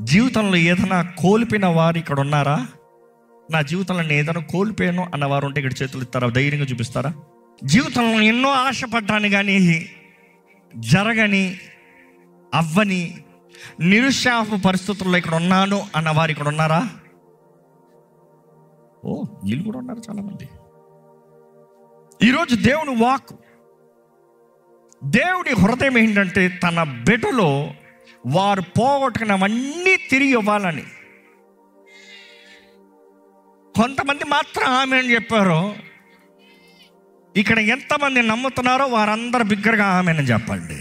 జీవితంలో ఏదైనా కోల్పోయిన వారు ఇక్కడ ఉన్నారా నా జీవితంలో నేను ఏదైనా కోల్పోయాను అన్న వారు ఉంటే ఇక్కడ చేతులు ఇస్తారా ధైర్యంగా చూపిస్తారా జీవితంలో ఎన్నో ఆశపడ్డాను కానీ జరగని అవ్వని నిరుత్సాహ పరిస్థితుల్లో ఇక్కడ ఉన్నాను అన్న వారు ఇక్కడ ఉన్నారా ఓ వీళ్ళు కూడా ఉన్నారు చాలామంది ఈరోజు దేవుని వాక్ దేవుడి హృదయం ఏంటంటే తన బిడ్డలో వారు పోగొట్టుకున్నవన్నీ తిరిగి ఇవ్వాలని కొంతమంది మాత్రం ఆమె అని చెప్పారు ఇక్కడ ఎంతమంది నమ్ముతున్నారో వారందరూ బిగ్గరగా ఆమెను చెప్పండి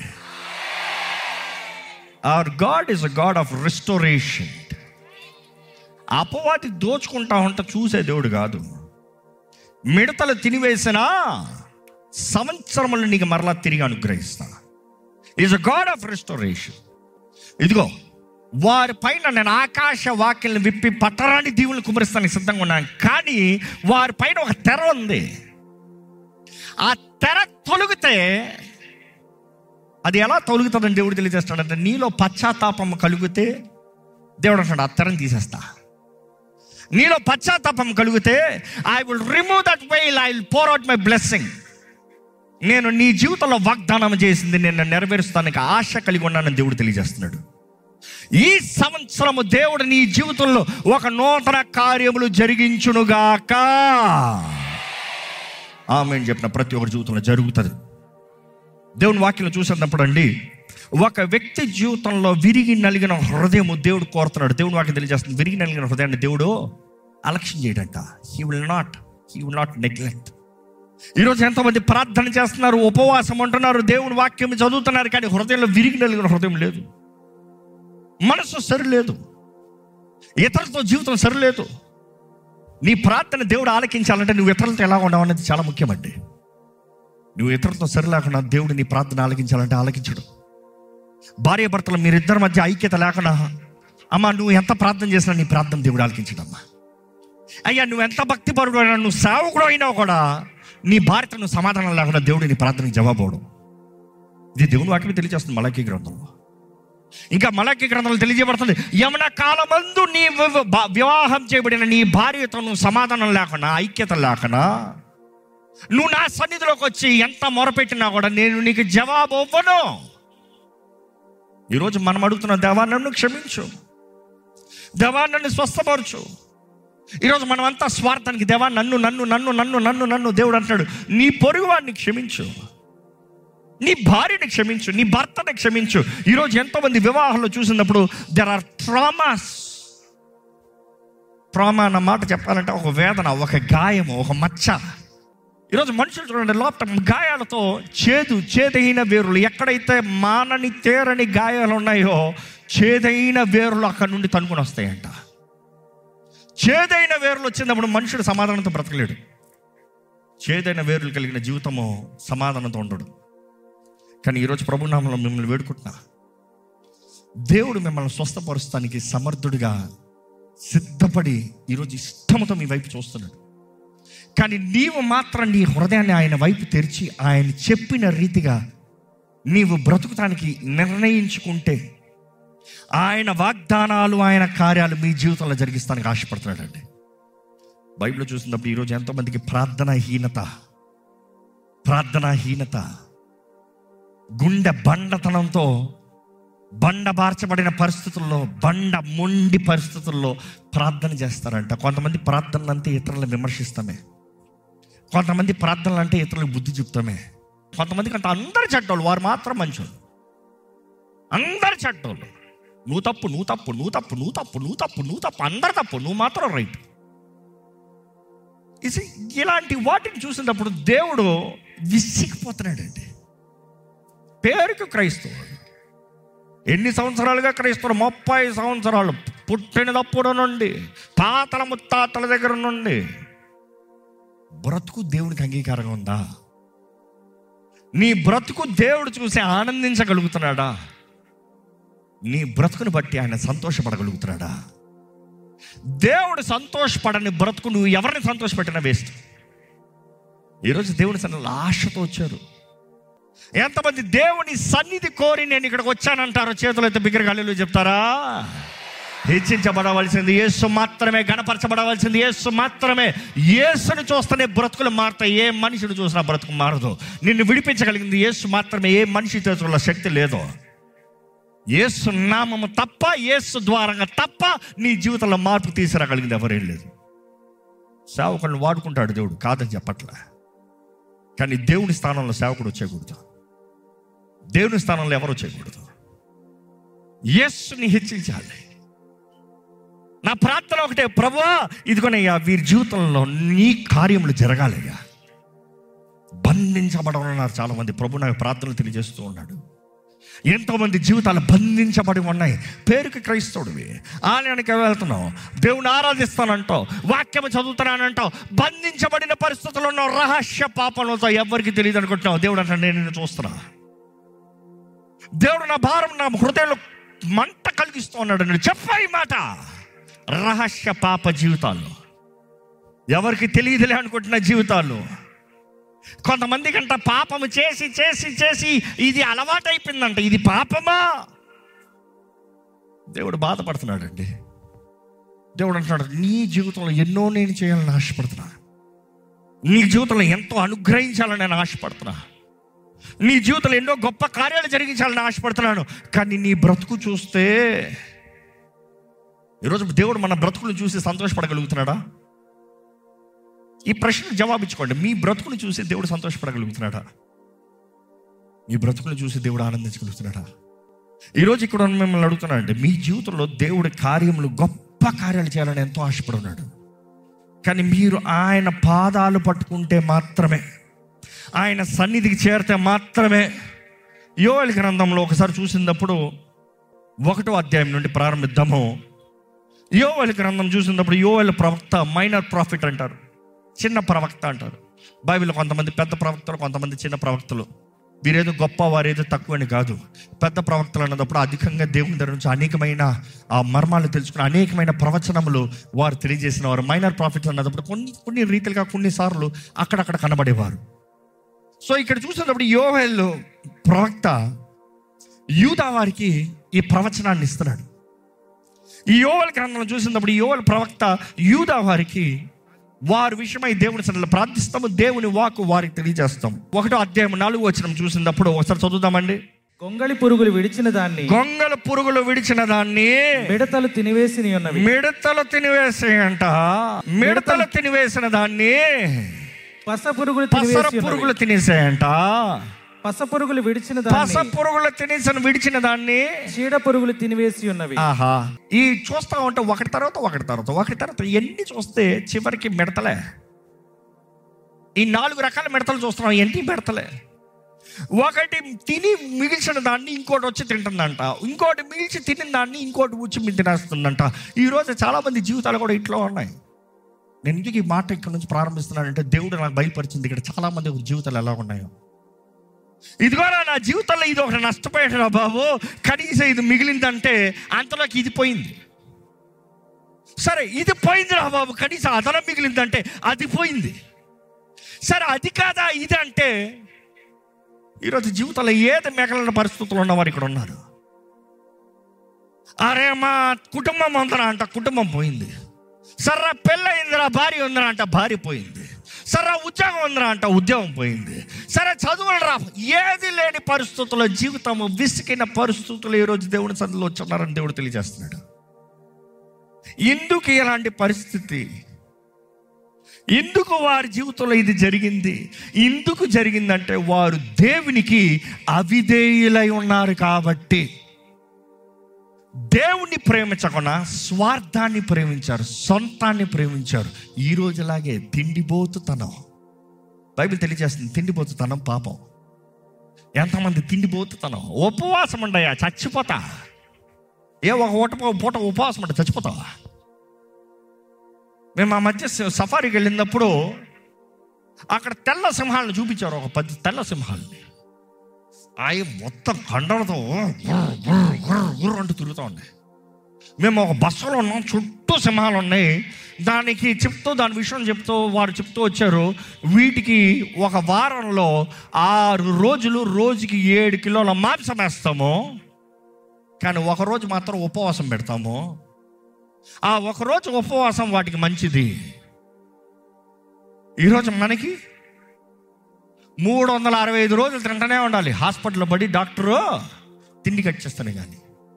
our god is a god of restoration అపవాది దోచుకుంటా ఉంట చూసే దేవుడు కాదు మిడతలు తినివేసినా సంవత్సరములు నీకు మరలా తిరిగి అనుగ్రహిస్తా is a god of restoration ఇదిగో వారి పైన నేను ఆకాశ వాక్యలను విప్పి పట్టరాని దీవులను కుమరిస్తానికి సిద్ధంగా ఉన్నాను కానీ వారి పైన ఒక తెర ఉంది ఆ తెర తొలిగితే అది ఎలా తొలుగుతుందని దేవుడు తెలియజేస్తాడంటే నీలో పశ్చాత్తాపం కలిగితే దేవుడు అంటాడు ఆ తెరని తీసేస్తా నీలో పశ్చాత్తాపం కలిగితే I will remove that veil I will pour out my blessing నేను నీ జీవితంలో వాగ్దానం చేసింది నేను నెరవేరుస్తానికి ఆశ కలిగి ఉన్నానని దేవుడు తెలియజేస్తున్నాడు ఈ సంవత్సరము దేవుడు నీ జీవితంలో ఒక నూతన కార్యములు జరిగించునుగాక ఆమె చెప్పిన ప్రతి ఒక్కరి జీవితంలో జరుగుతుంది దేవుని వాక్యంలో చూసినప్పుడు అండి ఒక వ్యక్తి జీవితంలో విరిగి నలిగిన హృదయము దేవుడు కోరుతున్నాడు దేవుని వాక్యం తెలియజేస్తుంది విరిగి నలిగిన హృదయాన్ని దేవుడు అలక్ష్యం చేయడంట he will not he will not neglect ఈరోజు ఎంతమంది ప్రార్థన చేస్తున్నారు ఉపవాసం అంటున్నారు దేవుని వాక్యం చదువుతున్నారు కానీ హృదయంలో విరిగి నలిగిన హృదయం లేదు మనసు సరిలేదు ఇతరులతో జీవితం సరిలేదు నీ ప్రార్థన దేవుడు ఆలకించాలంటే నువ్వు ఇతరులతో ఎలా ఉండవు అనేది చాలా ముఖ్యమండి నువ్వు ఇతరులతో సరి లేకుండా దేవుడు నీ ప్రార్థన ఆలకించాలంటే ఆలకించడు భార్య భర్తలు మీరిద్దరి మధ్య ఐక్యత లేకుండా అమ్మా నువ్వు ఎంత ప్రార్థన చేసినా నీ ప్రార్థన దేవుడు ఆలకించడమ్మా అయ్యా నువ్వు ఎంత భక్తిపరుడు అయినా నువ్వు సేవకుడు అయినా కూడా నీ భార్యతో నువ్వు సమాధానం లేకుండా దేవుడు నీ ప్రార్థనకి జవాబు అవడం ఇది దేవుని వాక్యం తెలియజేస్తుంది మలకీ గ్రంథంలో ఇంకా మలకి గ్రంథంలో తెలియజేయబడుతుంది యమన కాలమందు నీ వివ- బా- వివాహం చేయబడిన నీ భార్యతో నువ్వు సమాధానం లేకుండా ఐక్యత లేకుండా నువ్వు నా సన్నిధిలోకి వచ్చి ఎంత మొరపెట్టినా కూడా నేను నీకు జవాబు ఇవ్వను ఈరోజు మనం అడుగుతున్న దేవా నన్ను క్షమించు దేవా నన్ను స్వస్థపరచు ఈరోజు మనం అంతా స్వార్థానికి దేవా నన్ను నన్ను నన్ను నన్ను నన్ను నన్ను దేవుడు అంటాడు నీ పొరుగు వాడిని క్షమించు నీ భార్యని క్షమించు నీ భర్తని క్షమించు ఈరోజు ఎంతోమంది వివాహాల్లో చూసినప్పుడు దెర్ ఆర్ ట్రామాస్ ట్రామా అన్న మాట చెప్పాలంటే ఒక వేదన ఒక గాయము ఒక మచ్చ ఈరోజు మనుషులు చూడండి లోపల గాయాలతో చేదు చేదైన వేరులు ఎక్కడైతే మానని తేరని గాయాలు ఉన్నాయో చేదైన వేరులు అక్కడి నుండి తనుకుని వస్తాయంట చేదైన వేరులు వచ్చినప్పుడు మనుషుడు సమాధానంతో బ్రతకలేడు చేదైన వేరులు కలిగిన జీవితము సమాధానంతో ఉండడు కానీ ఈరోజు ప్రభునామంలో మిమ్మల్ని వేడుకుంటున్నా దేవుడు మిమ్మల్ని స్వస్థపరుస్తానికి సమర్థుడిగా సిద్ధపడి ఈరోజు ఇష్టంతో మీ వైపు చూస్తున్నాడు కానీ నీవు మాత్రం నీ హృదయాన్ని ఆయన వైపు తెరిచి ఆయన చెప్పిన రీతిగా నీవు బ్రతుకుతానికి నిర్ణయించుకుంటే ఆయన వాగ్దానాలు ఆయన కార్యాలు మీ జీవితంలో జరిగిస్తానికి ఆశపడుతున్నాడండి బైబిల్ చూసినప్పుడు ఈరోజు ఎంతోమందికి ప్రార్థనాహీనత ప్రార్థనాహీనత గుండె బండతనంతో బండబార్చబడిన పరిస్థితుల్లో బండ మొండి పరిస్థితుల్లో ప్రార్థన చేస్తారంట కొంతమంది ప్రార్థనలు అంటే ఇతరులను విమర్శిస్తామే కొంతమంది ప్రార్థనలు అంటే ఇతరులకు బుద్ధి చెప్తామే కొంతమందికి అంటే అందరు చెడ్డోళ్ళు వారు మాత్రం మంచోళ్ళు అందరు చెడ్డోళ్ళు నువ్వు తప్పు నువ్వు తప్పు నువ్వు తప్పు నువ్వు తప్పు నువ్వు తప్పు నువ్వు తప్పు అందరు తప్పు నువ్వు మాత్రం రైట్ ఇది ఇలాంటి వాటిని చూసినప్పుడు దేవుడు విసిగిపోతున్నాడండి పేరుకు క్రైస్తవుడు ఎన్ని సంవత్సరాలుగా క్రైస్తవుడు ముప్పై సంవత్సరాలు పుట్టినప్పుడు నుండి తాతల ముత్తాతల దగ్గర నుండి బ్రతుకు దేవునికి అంగీకారంగా ఉందా నీ బ్రతుకు దేవుడు చూసి ఆనందించగలుగుతున్నాడా నీ బ్రతుకుని బట్టి ఆయన సంతోషపడగలుగుతున్నాడా దేవుడు సంతోషపడని బ్రతుకు నువ్వు ఎవరిని సంతోషపెట్టినా వేస్ట్ ఈరోజు దేవుని సన్నిధిలో ఆశతో వచ్చారు ఎంతమంది దేవుని సన్నిధి కోరి నేను ఇక్కడికి వచ్చానంటారో చేతులు అయితే బిగ్గరగా హల్లెలూయా చెప్తారా హెచ్చించబడవలసింది యేసు మాత్రమే గణపరచబడవలసింది యేసు మాత్రమే యేసును చూస్తేనే బ్రతుకులు మారుతాయి ఏ మనిషిని చూసినా బ్రతుకు మారదు నిన్ను విడిపించగలిగింది యేసు మాత్రమే ఏ మనిషి చేతుల్లో శక్తి లేదు యేసు నామము తప్ప యేసు ద్వారంగా తప్ప నీ జీవితంలో మార్పు తీసుకురాగలిగింది ఎవరేం లేదు సేవకులను వాడుకుంటాడు దేవుడు కాదని చెప్పట్లే కానీ దేవుని స్థానంలో సేవకుడు వచ్చేయకూడదు దేవుని స్థానంలో ఎవరు వచ్చేయకూడదు యేసుని హెచ్చించాలి నా ప్రార్థన ఒకటే ప్రభువా ఇదిగోనయ్యా వీరి జీవితంలో నీ కార్యములు జరగాలయ్యా బంధించబడమన్నారు చాలా మంది ప్రభు నాకు ప్రార్థనలు తెలియజేస్తూ ఉన్నాడు ఎంతోమంది జీవితాలు బంధించబడి ఉన్నాయి పేరుకి క్రైస్తవుడివి ఆలయానికి వెళ్తున్నావు దేవుని ఆరాధిస్తానంటావు వాక్యం చదువుతున్నానంటావు బంధించబడిన పరిస్థితుల్లో ఉన్న రహస్య పాపంతో ఎవరికి తెలియదు అనుకుంటున్నావు దేవుడు అంటే నేను నిన్ను చూస్తున్నా దేవుడు నా భారం నా హృదయంలో మంట కలిగిస్తూ ఉన్నాడు నేను చెప్పా ఈ మాట రహస్య పాప జీవితాలు ఎవరికి తెలియదులే అనుకుంటున్న జీవితాలు కొంతమంది కంట పాపము చేసి చేసి చేసి ఇది అలవాటైపోయిందంట ఇది పాపమా దేవుడు బాధపడుతున్నాడండి దేవుడు అంటున్నాడు నీ జీవితంలో ఎన్నో నేను చేయాలని ఆశపడుతున్నా నీ జీవితంలో ఎంతో అనుగ్రహించాలని నేను ఆశపడుతున్నా నీ జీవితంలో ఎన్నో గొప్ప కార్యాలు జరిగించాలని ఆశపడుతున్నాను కానీ నీ బ్రతుకు చూస్తే ఈరోజు దేవుడు మన బ్రతుకును చూసి సంతోషపడగలుగుతున్నాడా ఈ ప్రశ్నకు జవాబిచ్చుకోండి మీ బ్రతుకును చూసి దేవుడు సంతోషపడగలుగుతున్నాడా మీ బ్రతుకును చూసి దేవుడు ఆనందించగలుగుతున్నాడా ఈరోజు ఇక్కడ ఉన్న మిమ్మల్ని అడుగుతున్నానండి మీ జీవితంలో దేవుడి కార్యములు గొప్ప కార్యాలు చేయాలని ఎంతో ఆశపడున్నాడు కానీ మీరు ఆయన పాదాలు పట్టుకుంటే మాత్రమే ఆయన సన్నిధికి చేరితే మాత్రమే యోవెల్ గ్రంథంలో ఒకసారి చూసినప్పుడు ఒకటో అధ్యాయం నుండి ప్రారంభిద్దాము యోవెల్ గ్రంథం చూసినప్పుడు యోవెల్ ప్రవక్త మైనర్ ప్రాఫిట్ అంటారు చిన్న ప్రవక్త అంటారు బైబిల్లో కొంతమంది పెద్ద ప్రవక్తలు కొంతమంది చిన్న ప్రవక్తలు వీరేదో గొప్ప వారేదో తక్కువ అని కాదు పెద్ద ప్రవక్తలు అన్నప్పుడు అధికంగా దేవుని దగ్గర నుంచి అనేకమైన ఆ మర్మాలు తెలుసుకుని అనేకమైన ప్రవచనములు వారు తెలియజేసిన వారు మైనర్ ప్రాఫిట్స్ అన్నప్పుడు కొన్ని కొన్ని రీతిలుగా కొన్నిసార్లు అక్కడక్కడ కనబడేవారు సో ఇక్కడ చూసినప్పుడు యోహెల్ ప్రవక్త యూదా వారికి ఈ ప్రవచనాన్ని ఇస్తున్నాడు ఈ యోవల్ గ్రంథం చూసినప్పుడు ఈ యోవల్ ప్రవక్త యూదా వారికి వారి విషయమై దేవుని సన్నిధిలో ప్రార్థిస్తాము దేవుని వాకు వారికి తెలియజేస్తాం ఒకటో అధ్యాయం నాలుగు వచ్చిన చూసినప్పుడు ఒకసారి చదువుదామండి గొంగళి పురుగులు విడిచిన దాన్ని గొంగల పురుగులు విడిచిన దాన్ని మిడతలు తినివేసి ఉన్నవి మిడతలు తినివేసేయంట మిడతలు తినివేసిన దాన్ని పస పురుగులు పసర తినివేసి ఉన్నవి. పురుగులు తినేసేయంట పస పురుగులు విడిచిన పస దాన్ని పురుగులు తినేసిన విడిచిన దాన్ని చీడ పురుగులు తినివేసి ఉన్నవి ఆహా ఈ చూస్తా ఉంటే ఒకటి తర్వాత ఒకటి తర్వాత ఒకటి తర్వాత ఎన్ని చూస్తే చివరికి మిడతలే ఈ నాలుగు రకాల మిడతలు చూస్తున్నాం ఎన్ని మిడతలే ఒకటి తిని మిగిల్చిన దాన్ని ఇంకోటి వచ్చి తింటుందంట ఇంకోటి మిగిల్చి తినిన దాన్ని ఇంకోటి వచ్చి మీ తినేస్తుందంట ఈరోజు చాలా మంది జీవితాలు కూడా ఇట్లా ఉన్నాయి నేను ఎందుకు ఈ మాట ఇక్కడ నుంచి ప్రారంభిస్తున్నానంటే దేవుడు నాకు బయలుపరిచింది ఇక్కడ చాలా మంది జీవితాలు ఎలా ఉన్నాయో ఇదిగోరా నా జీవితంలో ఇది ఒకటి నష్టపోయాడు బాబు కనీసం ఇది మిగిలిందంటే అంతలోకి ఇది పోయింది సరే ఇది పోయింది రా బాబు కనీసం అదనం మిగిలిందంటే అది పోయింది సరే అది కాదా ఇది అంటే ఈరోజు జీవితంలో ఏది మిగలిన పరిస్థితులు ఉన్నవారు ఇక్కడ ఉన్నారు అరే మా కుటుంబం ఉందరా అంట కుటుంబం పోయింది సర్రా పెళ్ళయిందిరా భార్య ఉందిరా అంట భార్య పోయింది సరే ఉద్యోగం ఉందిరా అంట ఉద్యోగం పోయింది సరే చదువులు రా ఏది లేని పరిస్థితుల్లో జీవితం విసికిన పరిస్థితులు ఈరోజు దేవుని సన్నిధిలో వచ్చున్నారని దేవుడు తెలియజేస్తున్నాడు ఎందుకు ఇలాంటి పరిస్థితి ఎందుకు వారి జీవితంలో ఇది జరిగింది ఎందుకు జరిగిందంటే వారు దేవునికి అవిధేయులై ఉన్నారు కాబట్టి దేవుణ్ణి ప్రేమించకుండా స్వార్థాన్ని ప్రేమించారు సొంతాన్ని ప్రేమించారు ఈ రోజులాగే తిండిపోతుతనం బైబిల్ తెలియజేస్తుంది తిండిపోతుతనం పాపం ఎంతమంది తిండిపోతుతనం ఉపవాసం ఉండయా చచ్చిపోతా ఏ ఒక పూట పూట ఉపవాసం అంటే చచ్చిపోతావా మేము ఆ మధ్య స- సఫారీకి వెళ్ళినప్పుడు అక్కడ తెల్ల సింహాలను చూపించారు ఒక పది తెల్ల సింహాలని అవి మొత్తం కండలతో గుర్ర, గుర్ర, గుర్ర, గుర్ర అంటూ తిరుగుతూ ఉన్నాయి మేము ఒక బస్సులో ఉన్నాం చుట్టూ సింహాలు ఉన్నాయి దానికి చెప్తూ దాని విషయం చెప్తూ వారు చెప్తూ వచ్చారు వీటికి ఒక వారంలో ఆరు రోజులు రోజుకి ఏడు కిలోల మాంసం వేస్తాము కానీ ఒక రోజు మాత్రం ఉపవాసం పెడతాము ఆ ఒకరోజు ఉపవాసం వాటికి మంచిది ఈరోజు మనకి మూడు వందల అరవై ఐదు రోజులు తింటూనే ఉండాలి హాస్పిటల్లో పడి డాక్టరు తిండి కట్ కానీ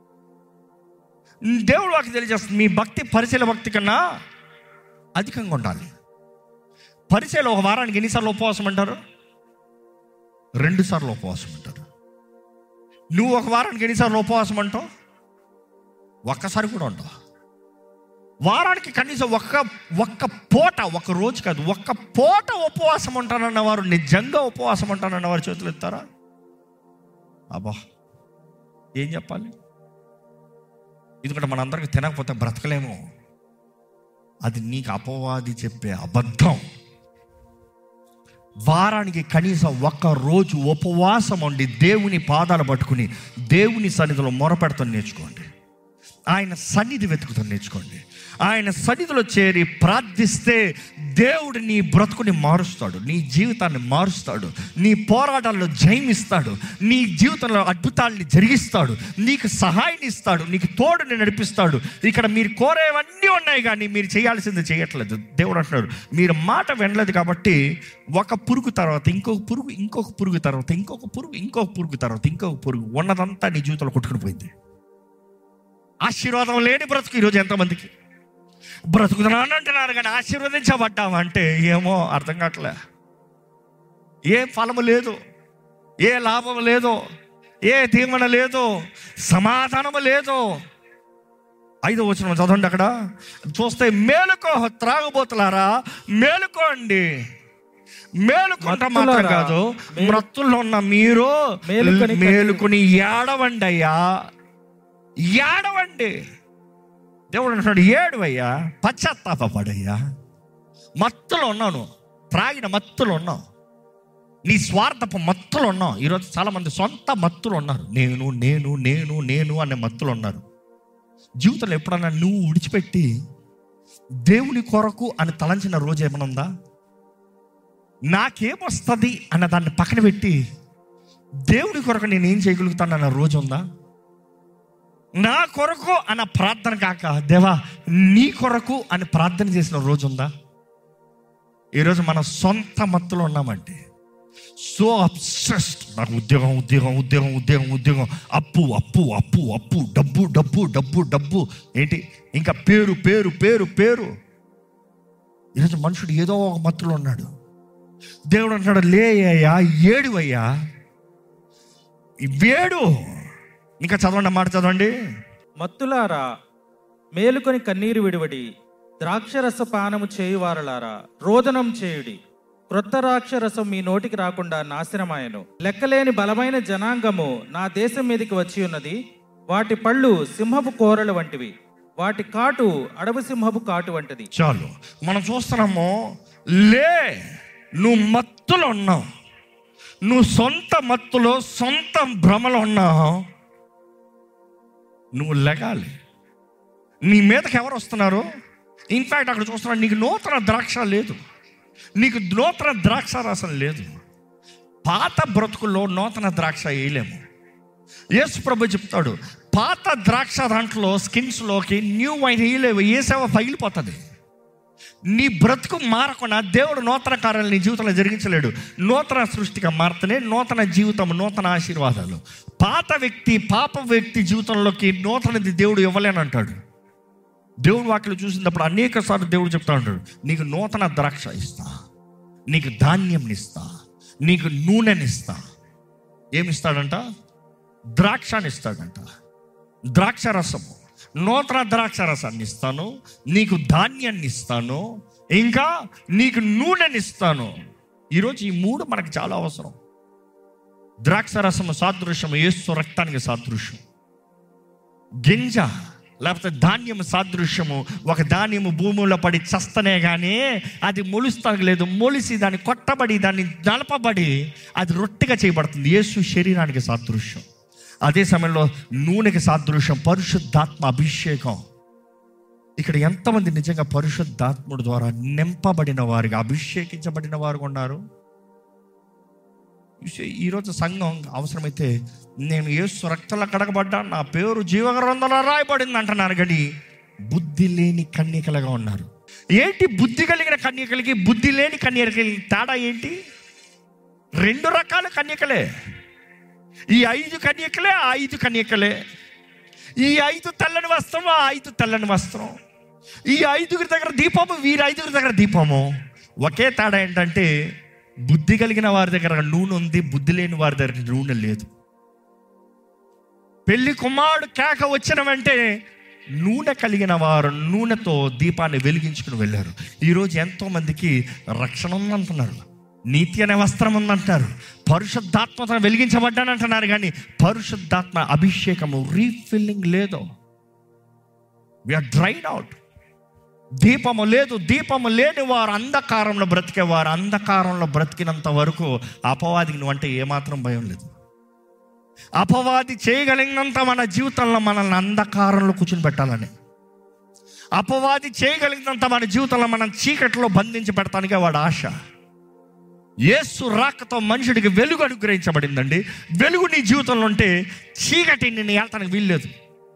దేవుడు వాకి తెలియజేస్తుంది మీ భక్తి పరిశీల భక్తి కన్నా అధికంగా ఉండాలి పరిచయలో ఒక వారానికి ఎన్నిసార్లు ఉపవాసం అంటారు రెండు సార్లు ఉపవాసం అంటారు నువ్వు ఒక వారానికి ఎన్నిసార్లు ఉపవాసం అంటావు ఒక్కసారి కూడా ఉండవు వారానికి కనీసం ఒక్క ఒక్క పూట ఒక రోజు కాదు ఒక్క పూట ఉపవాసం ఉంటానన్న వారు నిజంగా ఉపవాసం ఉంటానన్న వారు చేతులు ఎత్తారా అబ్బా ఏం చెప్పాలి ఎందుకంటే మనందరికి తినకపోతే బ్రతకలేము అది నీకు అపవాది చెప్పే అబద్ధం వారానికి కనీసం ఒక్క రోజు ఉపవాసం ఉండి దేవుని పాదాలు పట్టుకుని దేవుని సన్నిధిలో మొరపెడతాను నేర్చుకోండి ఆయన సన్నిధి వెతుకుతాను నేర్చుకోండి ఆయన సన్నిధిలో చేరి ప్రార్థిస్తే దేవుడు నీ బ్రతుకుని మారుస్తాడు నీ జీవితాన్ని మారుస్తాడు నీ పోరాటాల్లో జయమిస్తాడు నీ జీవితంలో అద్భుతాల్ని జరిగిస్తాడు నీకు సహాయాన్ని ఇస్తాడు నీకు తోడుని నడిపిస్తాడు ఇక్కడ మీరు కోరేవన్నీ ఉన్నాయి కానీ మీరు చేయాల్సింది చేయట్లేదు దేవుడు అంటున్నాడు మీరు మాట వినలేదు కాబట్టి ఒక పురుగు తర్వాత ఇంకొక పురుగు ఇంకొక పురుగు తర్వాత ఇంకొక పురుగు ఇంకొక పురుగు తర్వాత ఇంకొక పురుగు ఉన్నదంతా నీ జీవితంలో కొట్టుకుని పోయింది ఆశీర్వాదం లేని బ్రతుకు ఈరోజు ఎంతమందికి బ్రతుకుతున్నాను అంటున్నారు కానీ ఆశీర్వదించబడ్డామంటే ఏమో అర్థం కావట్లే ఏ ఫలము లేదు ఏ లాభం లేదు ఏ దీవెన లేదు సమాధానము లేదు ఐదో వచ్చిన చదవండి అక్కడ చూస్తే మేలుకో త్రాగుబోతులారా మేలుకోండి మేలుకుంట మాత్రం మత్తులారా, కాదు మేలు- మత్తుల్లో ఉన్న మీరు మేలుకొని మేలుకొని ఏడవండి అయ్యా ఏడవండి దేవుడు అంటున్నాడు ఏడువయ్యా పశ్చాత్తాపడయ్యా మత్తులో ఉన్నాను త్రాగిన మత్తులో ఉన్నావు నీ స్వార్థపు మత్తులు ఉన్నావు ఈరోజు చాలా మంది సొంత మత్తులు ఉన్నారు నేను నేను నేను నేను అనే మత్తులు ఉన్నారు జీవితంలో ఎప్పుడన్నా నువ్వు విడిచిపెట్టి దేవుని కొరకు అని తలంచిన రోజు ఏమైనా ఉందా నాకేమొస్తుంది అన్న దాన్ని పక్కన పెట్టి దేవుని కొరకు నేను ఏం చేయగలుగుతాను అన్న రోజు ఉందా నా కొరకు అన్న ప్రార్థన కాక దేవా నీ కొరకు అని ప్రార్థన చేసిన రోజు ఉందా ఈరోజు మన సొంత మత్తులో ఉన్నామంటే సో అబ్సెస్డ్ నాకు ఉద్యోగం ఉద్యోగం ఉద్యోగం ఉద్యోగం ఉద్యోగం అప్పు అప్పు అప్పు అప్పు డబ్బు డబ్బు డబ్బు డబ్బు ఏంటి ఇంకా పేరు పేరు పేరు పేరు ఈరోజు మనుషుడు ఏదో ఒక మత్తులో ఉన్నాడు దేవుడు అంటాడు లే అయ్యా ఏడు అయ్యా వేడు ఇంకా చదవండి ఆ మాట చదవండి మత్తులారా మేలుకొని కన్నీరు విడివడి ద్రాక్షరస పానము చేయువారలారా రోదనం చేయుడి క్రొత్త ద్రాక్షరసం మీ నోటికి రాకుండా నాశనమాయను లెక్కలేని బలమైన జనాంగము నా దేశం మీదకి వచ్చి ఉన్నది వాటి పళ్ళు సింహపు కోరలు వంటివి వాటి కాటు అడవి సింహపు కాటు వంటిది చాలు మనం చూస్తున్నాము లే నువ్వు మత్తులో ఉన్నావు నువ్వు సొంత మత్తులో సొంత భ్రమలో ఉన్నావు నువ్వు లెగాలి నీ మీదకి ఎవరు వస్తున్నారు ఇన్ఫ్యాక్ట్ అక్కడ చూస్తున్నా నీకు నూతన ద్రాక్ష లేదు నీకు నూతన ద్రాక్ష రసం లేదు పాత బ్రతుకుల్లో నూతన ద్రాక్ష వేయలేము యేసు ప్రభు చెప్తాడు పాత ద్రాక్ష దాంట్లో స్కిన్స్లోకి న్యూ వైన్ వేయలేవు ఏ సేవ పగిలిపోతుంది నీ బ్రతుకు మారకుండా దేవుడు నూతన కార్యాలు నీ జీవితంలో జరిగించలేడు నూతన సృష్టిగా మారుతనే నూతన జీవితం నూతన ఆశీర్వాదాలు పాత వ్యక్తి పాప వ్యక్తి జీవితంలోకి నూతనది దేవుడు ఇవ్వలేనంటాడు దేవుడు వాక్యలు చూసినప్పుడు అనేక సార్లు దేవుడు చెప్తా ఉంటాడు నీకు నూతన ద్రాక్ష ఇస్తా నీకు ధాన్యం ఇస్తా నీకు నూనెనిస్తా ఏమిస్తాడంట ద్రాక్షని ఇస్తాడంట ద్రాక్ష రసము నూతన ద్రాక్ష రసాన్ని ఇస్తాను నీకు ధాన్యాన్ని ఇస్తాను ఇంకా నీకు నూనెని ఇస్తాను ఈరోజు ఈ మూడు మనకు చాలా అవసరం ద్రాక్ష రసము సాదృశ్యము ఏసు రక్తానికి సాదృశ్యం గింజ లేకపోతే ధాన్యం సాదృశ్యము ఒక ధాన్యము భూమిలో పడి చస్తనే కానీ అది మొలుస్తానికి లేదు మొలిసి దాన్ని కొట్టబడి దాన్ని నలపబడి అది రొట్టెగా చేయబడుతుంది యేసు శరీరానికి సాదృశ్యం అదే సమయంలో నూనెకి సాదృశ్యం పరిశుద్ధాత్మ అభిషేకం ఇక్కడ ఎంతమంది నిజంగా పరిశుద్ధాత్ముడు ద్వారా నింపబడిన వారిగా అభిషేకించబడిన వారు ఉన్నారు You see, ఈరోజు సంఘం అవసరమైతే నేను ఏసు రక్తంలో కడగబడ్డా నా పేరు జీవగ్రంథంలో రాయబడింది అంటున్నారు కానీ బుద్ధి లేని కన్యకలుగా ఉన్నారు ఏంటి బుద్ధి కలిగిన కన్యకలకి బుద్ధి లేని కన్యకలకి తేడా ఏంటి రెండు రకాల కన్యకలే ఈ ఐదు కన్యకలే ఆ ఐదు కన్యకలే ఈ ఐదు తెల్లని వస్త్రం ఆ ఐదు తెల్లని వస్త్రం ఈ ఐదుగురి దగ్గర దీపము వీరి ఐదుగురి దగ్గర దీపము ఒకే తేడా ఏంటంటే బుద్ధి కలిగిన వారి దగ్గర నూనె ఉంది బుద్ధి లేని వారి దగ్గర నూనె లేదు పెళ్లి కుమారుడు కేక వచ్చిన వెంటనే నూనె కలిగిన వారు నూనెతో దీపాన్ని వెలిగించుకుని వెళ్ళారు ఈరోజు ఎంతో మందికి రక్షణ ఉందంటున్నారు నీతి అనే వస్త్రం ఉందంటారు పరిశుద్ధాత్మత వెలిగించబడ్డానంటున్నారు కానీ పరిశుద్ధాత్మ అభిషేకము రీఫిల్లింగ్ లేదు విఆర్ డ్రైడ్ అవుట్ దీపము లేదు దీపము లేని వారు అంధకారంలో బ్రతికే వారు అంధకారంలో బ్రతికినంత వరకు అపవాదికి నువ్వు అంటే ఏమాత్రం భయం లేదు అపవాది చేయగలిగినంత మన జీవితంలో మనల్ని అంధకారంలో కూర్చుని పెట్టాలని అపవాది చేయగలిగినంత మన జీవితంలో మనం చీకట్లో బంధించి పెడతానికే వాడు ఆశ యేసు రాకతో మనుషుడికి వెలుగు అనుగ్రహించబడిందండి వెలుగు నీ జీవితంలో ఉంటే చీకటి నిన్ను వెళ్తానికి వీల్లేదు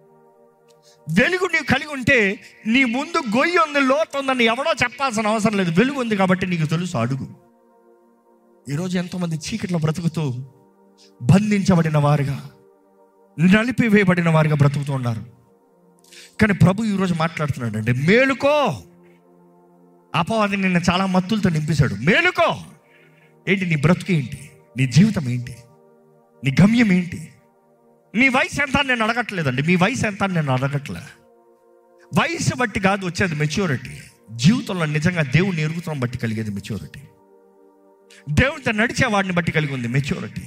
వెలుగు నీవు కలిగి ఉంటే నీ ముందు గొయ్యి ఉంది లోతు ఉందని ఎవడో చెప్పాల్సిన అవసరం లేదు వెలుగు ఉంది కాబట్టి నీకు తెలుసు అడుగు ఈరోజు ఎంతోమంది చీకట్లో బ్రతుకుతూ బంధించబడిన వారుగా నలిపివేయబడిన వారుగా బ్రతుకుతూ ఉన్నారు కానీ ప్రభు ఈరోజు మాట్లాడుతున్నాడు అంటే మేలుకో అపవాది నిన్న చాలా మత్తులతో నింపేశాడు మేలుకో ఏంటి నీ బ్రతుకు ఏంటి నీ జీవితం ఏంటి నీ గమ్యం ఏంటి నీ వయసు ఎంత అని నేను అడగట్లేదండి మీ వయసు ఎంత అని నేను అడగట్లే వయసు బట్టి కాదు వచ్చేది మెచ్యూరిటీ జీవితంలో నిజంగా దేవుని ఎరుగుతాం బట్టి కలిగేది మెచ్యూరిటీ దేవునితో నడిచే వాడిని బట్టి కలిగి ఉంది మెచ్యూరిటీ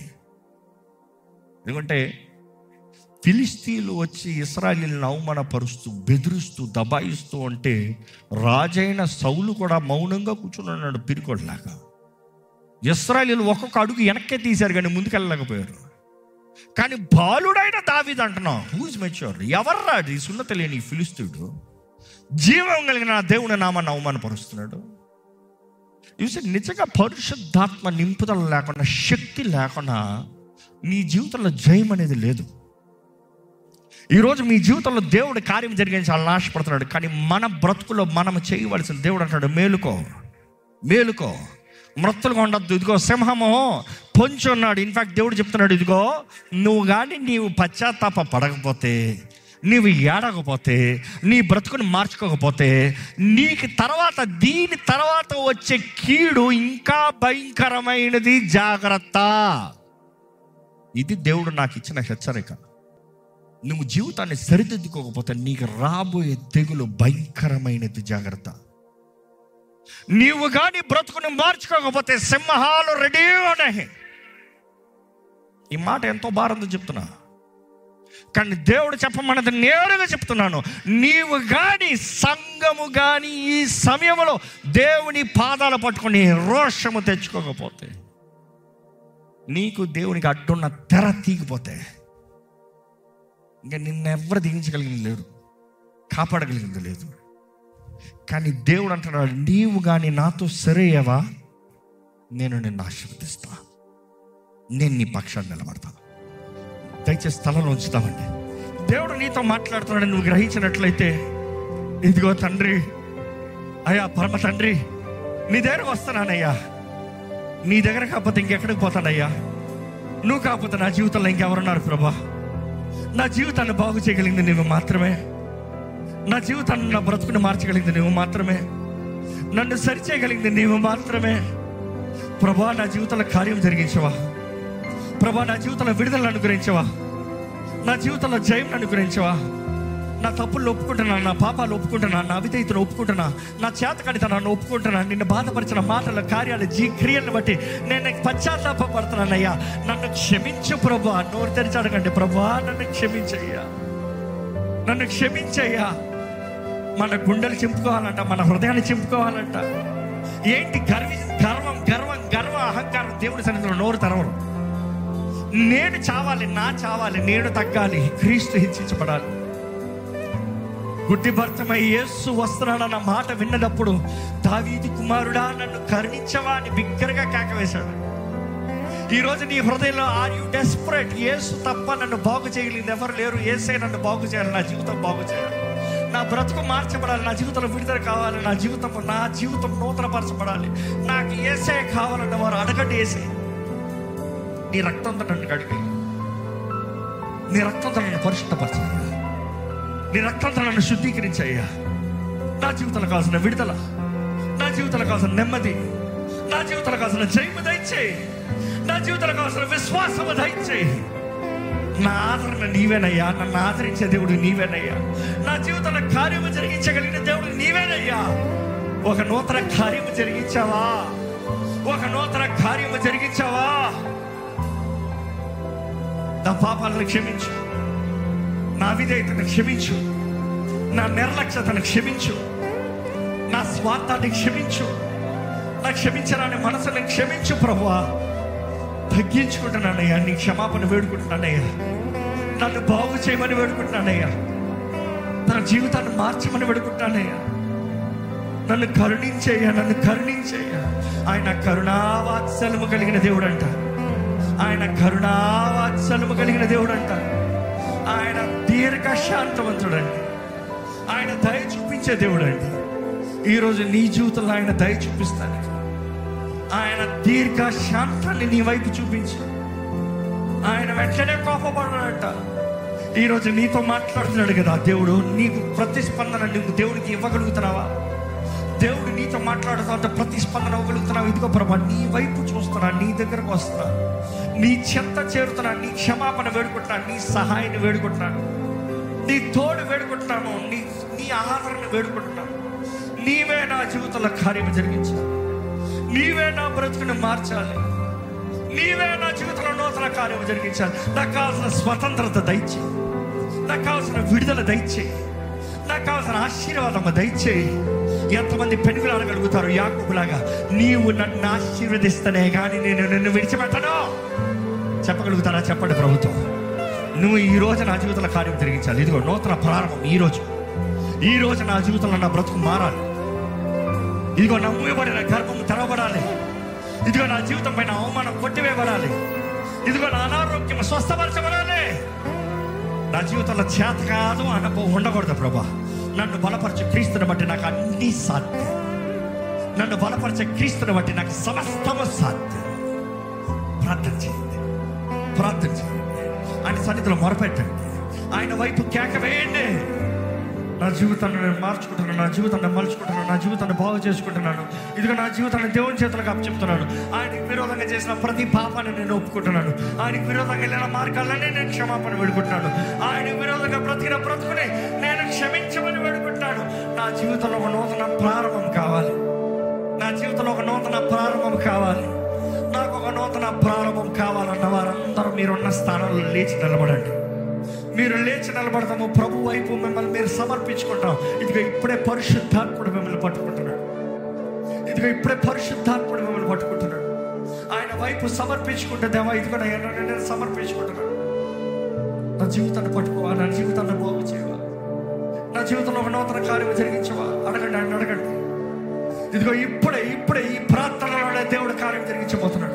ఎందుకంటే ఫిలిస్తీన్లు వచ్చి ఇస్రాయలీలను అవమానపరుస్తూ బెదిరిస్తూ దబాయిస్తూ అంటే రాజైన సౌలు కూడా మౌనంగా కూర్చుని ఉన్నాడు పిరికొడలాగా ఇస్రాయలీలు ఒక్కొక్క అడుగు వెనక్కే తీశారు కానీ ముందుకెళ్ళలేకపోయారు కానీ బాలుడైన దావీద్ అంటున్నాం హూజ్ మెచ్యూర్ ఎవర్రా ఈ సున్నత లేని ఈ ఫిలిస్తీయుడు జీవం కలిగిన నా దేవుని నామాన్ని అవమానపరుస్తున్నాడు చూసి నిజంగా పరిశుద్ధాత్మ నింపుదల లేకుండా శక్తి లేకుండా నీ జీవితంలో జయం అనేది లేదు ఈరోజు మీ జీవితంలో దేవుడు కార్యం జరిగించాలని ఆశపడుతున్నాడు కానీ మన బ్రతుకులో మనం చేయవలసిన దేవుడు అంటాడు మేలుకో మేలుకో మృతులుగా ఉండద్దు ఇదిగో సింహము పొంచి ఉన్నాడు ఇన్ఫాక్ట్ దేవుడు చెప్తున్నాడు ఇదిగో నువ్వు కానీ నీవు పశ్చాత్తాప పడకపోతే నీవు ఏడకపోతే నీ బ్రతుకుని మార్చుకోకపోతే నీకు తర్వాత దీని తర్వాత వచ్చే కీడు ఇంకా భయంకరమైనది జాగ్రత్త ఇది దేవుడు నాకు ఇచ్చిన హెచ్చరిక నువ్వు జీవితాన్ని సరిదిద్దుకోకపోతే నీకు రాబోయే తెగులు భయంకరమైనది జాగ్రత్త నీవు కానీ బ్రతుకుని మార్చుకోకపోతే సింహాలు రెడీ ఉన్నాయి ఈ మాట ఎంతో భారంతో చెప్తున్నా కానీ దేవుడు చెప్పమన్నది నేరుగా చెప్తున్నాను నీవు కానీ సంఘము కానీ ఈ సమయంలో దేవుని పాదాలు పట్టుకొని రోషము తెచ్చుకోకపోతే నీకు దేవునికి అడ్డున్న తెర తీగిపోతే ఇంకా నిన్నెవ్వరు దిగించగలిగింది లేరు కాపాడగలిగింది లేదు కానీ దేవుడు అంటున్నాడు నీవు కానీ నాతో సరయ్యవా నేను నిన్ను ఆశీర్వదిస్తా నేను నీ పక్షాన్ని నిలబడతాను దయచేసి స్థలంలో ఉంచుతామండి దేవుడు నీతో మాట్లాడుతున్నాడు నువ్వు గ్రహించినట్లయితే ఇదిగో తండ్రి అయ్యా పరమ తండ్రి నీ దగ్గర వస్తున్నానయ్యా నీ దగ్గర కాకపోతే ఇంకెక్కడికి పోతానయ్యా నువ్వు కాకపోతే నా జీవితంలో ఇంకెవరున్నారు ప్రభా నా జీవితాన్ని బాగు చేయగలిగింది నువ్వు మాత్రమే నా జీవితాన్ని నా బ్రతుకుని మార్చగలిగింది నువ్వు మాత్రమే నన్ను సరిచేయగలిగింది నీవు మాత్రమే ప్రభా నా జీవితంలో కార్యం జరిగించవా ప్రభా నా జీవితంలో విడుదల అనుగ్రహించవా నా జీవితంలో జయం అనుగ్రహించవా నా తప్పులు ఒప్పుకుంటున్నా నా పాపాలు ఒప్పుకుంటున్నా నా అవిధేయతను ఒప్పుకుంటున్నా నా చేతకడితనాన్ని ఒప్పుకుంటున్నా నిన్ను బాధపరిచిన మాటల కార్యాలు జీ క్రియలను బట్టి నేను పశ్చాత్తాపడుతున్నానయ్యా నన్ను క్షమించు ప్రభా నోరు తెరిచి అడగండి ప్రభా నన్ను క్షమించయ్యా నన్ను క్షమించయ్యా మన గుండెలు చింపుకోవాలంట మన హృదయాన్ని చింపుకోవాలంట ఏంటి గర్వి గర్వం గర్వం గర్వ అహంకారం దేవుడి సన్నిధిలో నోరు తెరవరు నేను చావాలి నా చావాలి నేను తగ్గాలి క్రీస్తు హెచ్చించబడాలి గుడ్డి భర్తమై యేసు వస్తున్నాడన్న మాట విన్నదప్పుడు దావీది కుమారుడా నన్ను కరుణించవా అని బిగ్గరగా కేకవేశాడు ఈ రోజు నీ హృదయంలో ఆర్ యు డెస్పరేట్ యేసు తప్ప నన్ను బాగు చేయగలిగింది ఎవరు లేరు ఏసే నన్ను బాగు చేయాలి నా జీవితం బాగు చేయాలి నా బ్రతుకు మార్చబడాలి నా జీవితంలో విడుదల కావాలి నా జీవితం నా జీవితం నూతనపరచబడాలి నాకు ఏసే కావాలన్న వారు అడగండి ఏసే నీ రక్తంతో నన్ను కడిగి నీ రక్తంతో నన్ను పరిశుద్ధపరచయ్యా నీ రక్తంతో నన్ను శుద్ధీకరించయ్యా నా జీవితంలో కావాల్సిన విడుదల నా జీవితంలో కావాల్సిన నెమ్మది నా జీవితంలో కావాల్సిన జయము దయచేయి నా జీవితంలో కావాల్సిన విశ్వాసము దయచేయి నా ఆదరణ నీవేనయ్యా నన్ను ఆదరించే దేవుడు నీవేనయ్యా నా జీవితంలో కార్యము జరిగించగలిగిన దేవుడు నీవేనయ్యా ఒక నూతన కార్యము జరిగించావా ఒక నూతన కార్యము జరిగించావా నా పాపాలను క్షమించు నా విధేయతను క్షమించు నా నిర్లక్ష్యతను క్షమించు నా స్వార్థాన్ని క్షమించు నా క్షమించరాని మనసుని క్షమించు ప్రభువా తగ్గించుకుంటున్నానయ్యా నీ క్షమాపణ వేడుకుంటున్నానయ్యా నన్ను బాగు చేయమని వేడుకుంటున్నానయ్యా తన జీవితాన్ని మార్చమని వేడుకుంటున్నానయ్యా నన్ను కరుణించేయ్యా నన్ను కరుణించేయ్యా ఆయన కరుణావాత్సలము కలిగిన దేవుడు అంట ఆయన కరుణావాత్సలము కలిగిన దేవుడు అంట ఆయన దీర్ఘ శాంతవంతుడండి ఆయన దయ చూపించే దేవుడు అండి ఈరోజు నీ జీవితంలో ఆయన దయ చూపిస్తాను ఆయన దీర్ఘ శాంతాన్ని నీ వైపు చూపించు ఆయన వెంటనే కోపపడనంట ఈరోజు నీతో మాట్లాడుతున్నాడు కదా దేవుడు నీకు ప్రతిస్పందన నీకు దేవుడికి ఇవ్వగలుగుతున్నావా దేవుడు నీతో మాట్లాడుతా ప్రతిస్పందన ఇవ్వగలుగుతున్నావు ఇదిగో ప్రభా నీ వైపు చూస్తున్నా నీ దగ్గరకు వస్తున్నా నీ చెత్త చేరుతున్నా నీ క్షమాపణ వేడుకుంటున్నాను నీ సహాయాన్ని వేడుకుంటున్నాను నీ తోడు వేడుకుంటున్నాను నీ నీ ఆదరణ వేడుకుంటున్నాను నీవే నా జీవితంలో కార్యం జరిగించాలి నీవే నా బ్రతుకుని మార్చాలి నీవే నా జీవితంలో నూతన కార్యం జరిగించాలి నాకు కావాల్సిన స్వతంత్రత దయచేయి నాకు కావాల్సిన విడుదల దయచేయి నాకు కావాల్సిన ఆశీర్వాదం దయచేయి ఎంతమంది పెనుగులు అనగలుగుతారు యాకోబులాగా నీవు నన్ను ఆశీర్వదిస్తనే కానీ నేను నిన్ను విడిచిపెట్టను చెప్పగలుగుతారా చెప్పండి ప్రభుత్వం నువ్వు ఈ రోజు నా జీవితంలో కార్యం జరిగించాలి ఇదిగో నూతన ప్రారంభం ఈ రోజు ఈ రోజు నా జీవితంలో నా బ్రతుకు మారాలి ఇదిగో నా మూయబడిన గర్భము తెరవబడాలి ఇదిగో నా జీవితం పైన అవమానం కొట్టివేయబడాలి ఇదిగో నా అనారోగ్యం స్వస్థపరచబడాలి నా జీవితంలో చేత కాదు అనుభవం ఉండకూడదు ప్రభా నన్ను బలపరిచే క్రీస్తుని బట్టి నాకు అన్ని సాధ్యం నన్ను బలపరిచే క్రీస్తుని బట్టి నాకు సమస్తము సాధ్యం ప్రార్థన చేయండి ప్రార్థన చేయండి ఆయన సన్నిధిలో మొరపెట్టండి ఆయన వైపు కేక వేయండి నా జీవితాన్ని నేను మార్చుకుంటున్నాను నా జీవితాన్ని మలుచుకుంటున్నాను నా జీవితాన్ని బాగు చేసుకుంటున్నాను ఇదిగో నా జీవితాన్ని దేవుని చేతులకు అప్పచెప్తున్నాను ఆయనకి విరోధంగా చేసిన ప్రతి పాపాన్ని నేను ఒప్పుకుంటున్నాను ఆయనకి విరోధంగా వెళ్ళిన మార్గాలన్నీ నేను క్షమాపణ వేడుకుంటున్నాను ఆయనకి విరోధంగా బ్రతికిన బ్రతుకుని నేను క్షమించమని వేడుకుంటున్నాను నా జీవితంలో ఒక నూతన ప్రారంభం కావాలి నా జీవితంలో ఒక నూతన ప్రారంభం కావాలి నాకు ఒక నూతన ప్రారంభం కావాలన్న వారందరూ మీరున్న స్థానంలో లేచి నిలబడండి మీరు లేచి నిలబడతాము ప్రభు వైపు మిమ్మల్ని మీరు సమర్పించుకుంటాం ఇదిగో ఇప్పుడే పరిశుద్ధాత్ముడు మిమ్మల్ని పట్టుకుంటున్నాడు ఇదిగో ఇప్పుడే పరిశుద్ధాత్ముడు మిమ్మల్ని పట్టుకుంటున్నాడు ఆయన వైపు సమర్పించుకుంటే దేవా ఇదిగో నా ఎన్నో నేను సమర్పించుకుంటున్నాను నా జీవితాన్ని పట్టుకోవా నా జీవితాన్ని బాగు చేయవా నా జీవితంలో ఒక నూతన కార్యం జరిగించవా అడగండి ఆయన అడగండి ఇదిగో ఇప్పుడే ఇప్పుడే ఈ ప్రార్థనలోనే దేవుడు కార్యం జరిగించబోతున్నాడు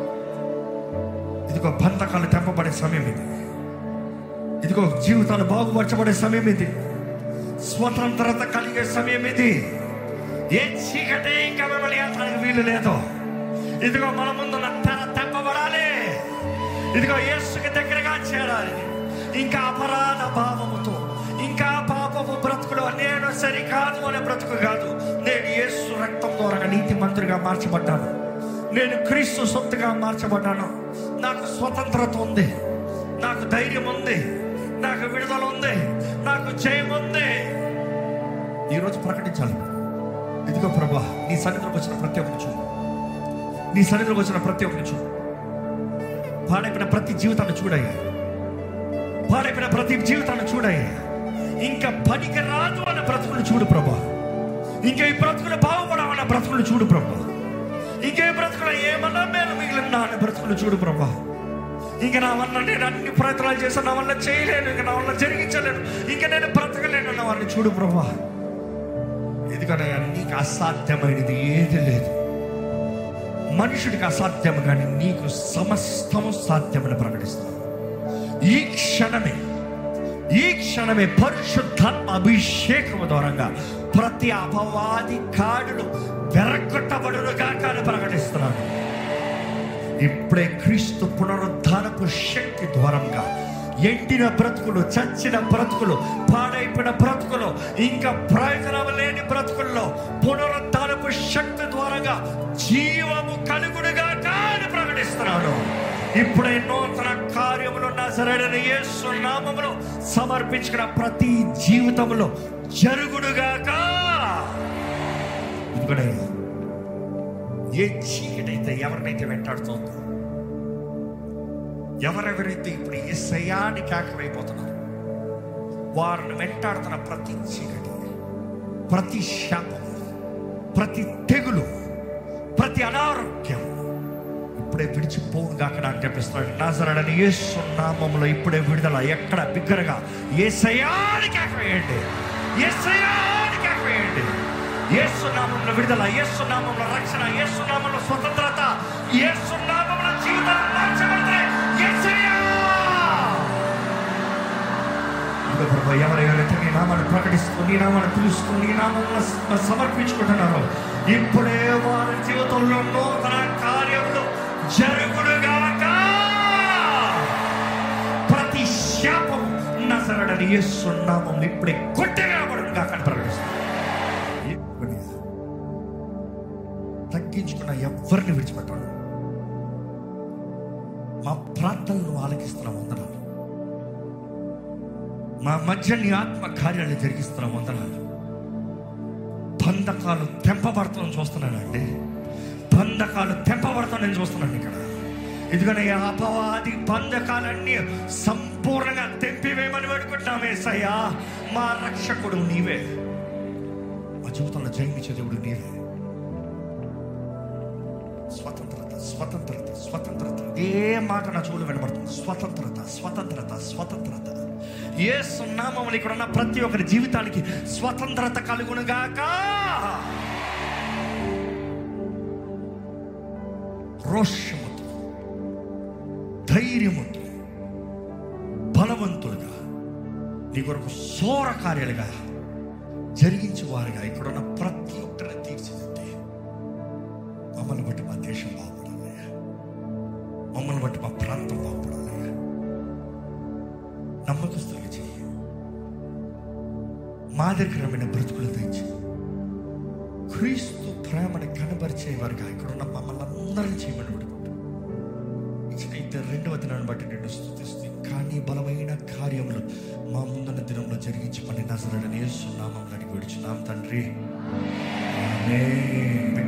ఇదిగో బంధకాలు తెంపబడే సమయం ఇది ఇదిగో జీవితాలు బాగుపరచబడే సమయం ఇది స్వతంత్రత కలిగే సమయం ఇది ఏ చీకటి ఇంకా మిమ్మల్ని ఏతానికి వీలు లేదు ఇదిగో మన ముందున్న తెర తెంపబడాలి ఇదిగో యేసుకి దగ్గరగా చేరాలి ఇంకా అపరాధ భావముతో ఇంకా పాపము బ్రతుకులో నేను సరికాదు అనే బ్రతుకు కాదు నేను యేసు రక్తం ద్వారా నీతి మంత్రిగా మార్చబడ్డాను నేను క్రీస్తు సొత్తుగా మార్చబడ్డాను నాకు స్వతంత్రత ఉంది నాకు ధైర్యం ఉంది నాకు విడుదల ఉంది నాకు జయం ఉంది ఈరోజు ప్రకటించాలి ఇదిగో ప్రభా నీ సన్నిధిలోకి వచ్చిన ప్రతి ఒక్కరు చూడు నీ సన్నిధిలోకి వచ్చిన ప్రతి ఒక్కరు చూడు పాడైపోయిన ప్రతి జీవితాన్ని చూడయ్యా పాడైపోయిన ప్రతి జీవితాన్ని చూడయ్యా ఇంకా పనికి రాదు అన్న బ్రతుకులు చూడు ప్రభా ఇంకా ఈ బ్రతుకులు బాగుపడమన్న బ్రతుకులు చూడు ప్రభా ఇంకా ఈ బ్రతుకులు ఏమన్నా మేలు మిగిలిన అన్న బ్రతుకులు చూడు ప్రభా ఇంకా నా వల్ల నేను అన్ని ప్రయత్నాలు చేశాను నా వల్ల చేయలేను ఇంకా నా వల్ల జరిగించలేను ఇంకా నేను బ్రతకలేను అన్న వారిని చూడు ప్రభా ఎందుకనగా నీకు అసాధ్యమైనది ఏది లేదు మనుషుడికి అసాధ్యం కానీ నీకు సమస్తము సాధ్యమని ప్రకటిస్తాను ఈ క్షణమే ఈ క్షణమే పరిశుద్ధాత్మ అభిషేకము ద్వారంగా ప్రతి అపవాది కాడులు వెరగొట్టబడునుగా కానీ ప్రకటిస్తున్నాను ఇప్పుడే క్రీస్తు పునరుద్ధానపు శక్తి ద్వారంగా ఎండిన బ్రతుకులు చచ్చిన బ్రతుకులు పాడైపోయిన బ్రతుకులు ఇంకా ప్రయోజనం లేని బ్రతుకుల్లో పునరుద్ధానపు శక్తి ద్వారంగా జీవము కలుగుడుగా కానీ ప్రకటిస్తున్నాను ఇప్పుడే నూతన కార్యములు నజరడని యేసు నామములో సమర్పించిన ప్రతి జీవితంలో జరుగుడుగాక ఇదిగోనే ఏ చీకటైతే ఎవరినైతే వెంటాడుతోందో ఎవరెవరైతే ఇప్పుడు ఏ సయాన్ని కాకమైపోతున్నారు వారిని వెంటాడుతున్న ప్రతి చీకటి ప్రతి శాపం ప్రతి తెగులు ప్రతి అనారోగ్యం ఇప్పుడే విడిచిపోవును కాక అని చెప్పిస్తున్నాడు నాజరడని ఏ సున్నామంలో ఇప్పుడే విడుదల ఎక్కడ బిగ్గరగా ఏ సయాన్ని కాకవేయండి ఏ సయాన్ని కాకవేయండి ఏసునామంలో విడుదల ఏసునామంలో రక్షణ ఏసునామంలో స్వతంత్రత ఏసునామంలో జీవితాలు మార్చబడతాయి యేసయ్యా! ఇదిగో ప్రభు ఎవరెవరైతే నీ నామాన్ని ప్రకటిస్తూ నీ నామాన్ని పిలుస్తూ నీ నామంలో స- సమర్పించుకుంటున్నారో ఇప్పుడే వారి జీవితంలో నూతన కార్యములు జరుగుడుగాక ప్రతి శాపం నజరడని యేసునామం ఇప్పుడే కొట్టేయబడును గాక అని ప్రకటిస్తున్నాను ఇప్పుడే తగ్గించుకున్న ఎవరిని విడిచిపెట్టాడు మా ప్రార్థనలు ఆలకిస్తున్నాం వందనాలు మా మధ్య నీ ఆత్మ కార్యాలు జరిగిస్తున్నాం వందనాలు బంధకాలు తెంపబడతాం చూస్తున్నానండి బంధకాలు తెంపబడతాం నేను చూస్తున్నాను ఇక్కడ ఎందుకని ఈ అపవాది బంధకాలన్నీ సంపూర్ణంగా తెంపివేయమని పెడుకుంటామే సయ్యా మా రక్షకుడు నీవే మా జీవితంలో జయించే దేవుడు నీవే స్వతంత్రత స్వతంత్రత స్వతంత్రత ఏ మాట నా చెవులు వినబడుతుంది స్వతంత్రత స్వతంత్రత స్వతంత్రత ఏ సున్నామములు ఇక్కడ ఉన్న ప్రతి ఒక్కరి జీవితానికి స్వతంత్రత కలుగునుగాక రోషముతో ధైర్యముతో బలవంతులుగా నీ కొరకు సోర కార్యాలుగా జరిగించే వారుగా ఇక్కడున్న ప్రతి ఒక్కరిని తీర్చిదిద్ది మమ్మల్ని బట్టి మా దేశం బాగుపడాలి మమ్మల్ని బట్టి మా ప్రాంతం బాగుపడాలి నమ్మకస్తులుగా చెయ్యి మాదిరికరమైన బ్రతుకులు తెచ్చి క్రీస్తు ప్రేమని కనబరిచేవారుగా ఇక్కడున్న మమ్మల్ని అందరినీ చేయమని పెడుకుంటాం ఇచ్చిన ఇద్దరు రెండవ దినాన్ని బట్టి నేను స్థుతిస్తూ కానీ బలమైన కార్యములు మా ముందున్న దినంలో జరిగించి పని నజరడని నామం అడిగి విడుచున్నాం తండ్రి ఆమేన్